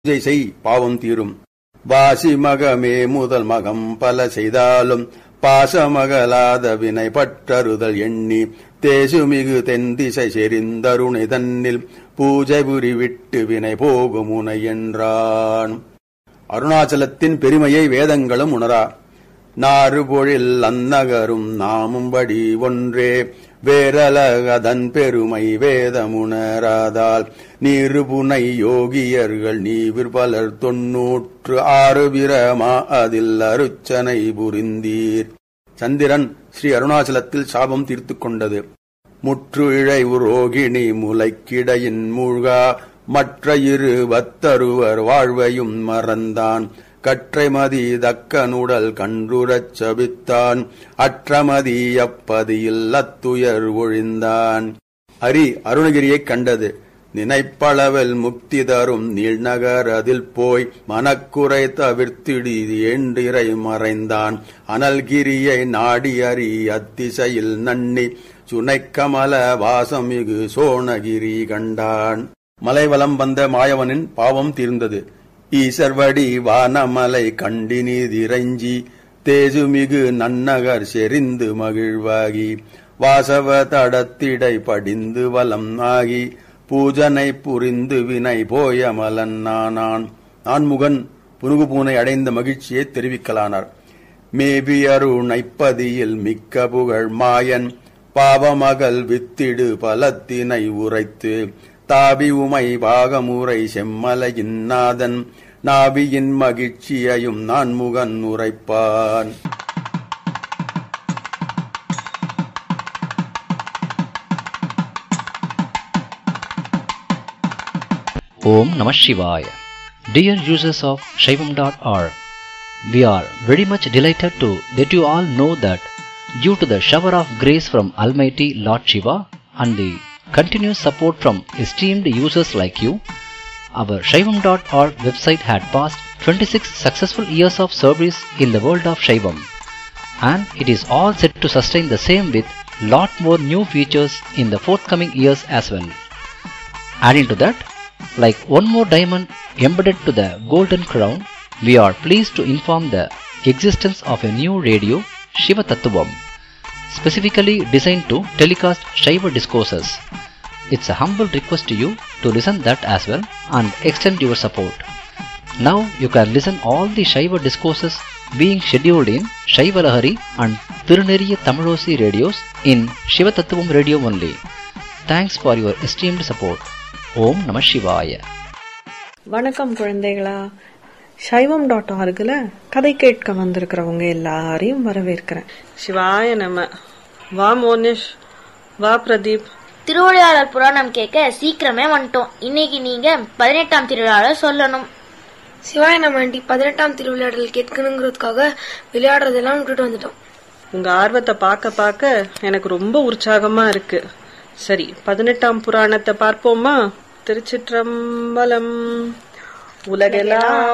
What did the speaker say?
பூஜை செய் பாவம் தீரும் வாசி மகமே முதல் மகம் பல செய்தாலும் பாசமகலாத வினை பற்றறுதல் எண்ணி தேசுமிகு தென் திசை செறிந்தருணை தன்னில் பூஜை புரி விட்டு வினை போகும் உனை என்றான் அருணாச்சலத்தின் பெருமையை வேதங்களும் உணரா நாறுபொழில் அந்நகரும் நாமும்படி ஒன்றே வேரலகதன் பெருமை வேதமுணராதால் நீருபுனை யோகியர்கள் நீவிர் பலர் தொன்னூற்று ஆறு பிரமா அதில் அருச்சனை புரிந்தீர் சந்திரன் ஸ்ரீ அருணாச்சலத்தில் சாபம் தீர்த்துக் கொண்டது முற்று இழை உரோகிணி முளைக்கிடையின் மூழ்கா மற்ற இரு பத்தருவர் வாழ்வையும் மறந்தான் கற்றைமதி தக்கனுடல் கன்றுரச் சபித்தான் அற்றமதி அப்பதியில் அத்துயர் ஒழிந்தான் அரி அருணகிரியைக் கண்டது நினைப்பளவில் முக்தி தரும் நீழ்நகர் அதில் போய் மனக்குறை தவிர்த்திடி ஏண்டிரை மறைந்தான் அனல்கிரியை நாடி அறி அத்திசையில் நன்னி சுனைக்கமல வாசமிகு சோணகிரி கண்டான் மலைவலம் வந்த மாயவனின் பாவம் தீர்ந்தது ஈசர்வடி வானமலை கண்டினிதிரைஞ்சி தேசுமிகு நன்னகர் செறிந்து மகிழ்வாகி வாசவ தடத்திடை படிந்து வலம் ஆகி பூஜனை புரிந்து வினை போய மலன் நானான் நான்முகன் புனுகு பூனை அடைந்த மகிழ்ச்சியை தெரிவிக்கலானார் மேபி அருணைப்பதியில் மிக்க புகழ் மாயன் பாவமகள் வித்திடு பலத்தினை உரைத்து தாபி உமை பாகமுறை செம்மலையின் நாதன் நாபியின் மகிழ்ச்சியையும் நான் முகன் உரைப்பான் Om Namah Shivaya. Dear users of Shaivam.org, we are very much delighted to let you all know that due to the shower of grace from Almighty Lord Shiva and the continuous support from esteemed users like you, our Shaivam.org website had passed 26 successful years of service in the world of Shaivam and it is all set to sustain the same with lot more new features in the forthcoming years as well. Adding to that, like one more diamond embedded to the golden crown, we are pleased to inform the existence of a new radio, Shiva Tattvam, specifically designed to telecast Shiva discourses. It's a humble request to you to listen that as well and extend your support. Now you can listen all the Shiva discourses being scheduled in Shiva Lahari and Tiruneriya Tamilosi radios in Shiva Tattvam radio only. Thanks for your esteemed support. ஓம் நம சிவாய வணக்கம் குழந்தைகளா சைவம் dot ஆர்கில் கதை கேட்க வந்திருக்கிறவங்க எல்லாரையும் வரவேற்கிறேன் சிவாய நம வா மோனிஷ் வா பிரதீப் திருவிளையாடல் புராணம் கேட்க சீக்கிரமே வந்துட்டோம் இன்னைக்கு நீங்க பதினெட்டாம் திருவிழாவில் சொல்லணும் சிவாய நம்ம ஆண்டி பதினெட்டாம் திருவிளையாடல் கேட்கணுங்கிறதுக்காக விளையாடுறதெல்லாம் விட்டுட்டு வந்துட்டோம் உங்க ஆர்வத்தை பார்க்க பார்க்க எனக்கு ரொம்ப உற்சாகமா இருக்கு சரி பதினெட்டாம் புராணத்தை பார்ப்போமா திருச்சிற்றம்பலம் உலகெல்லாம்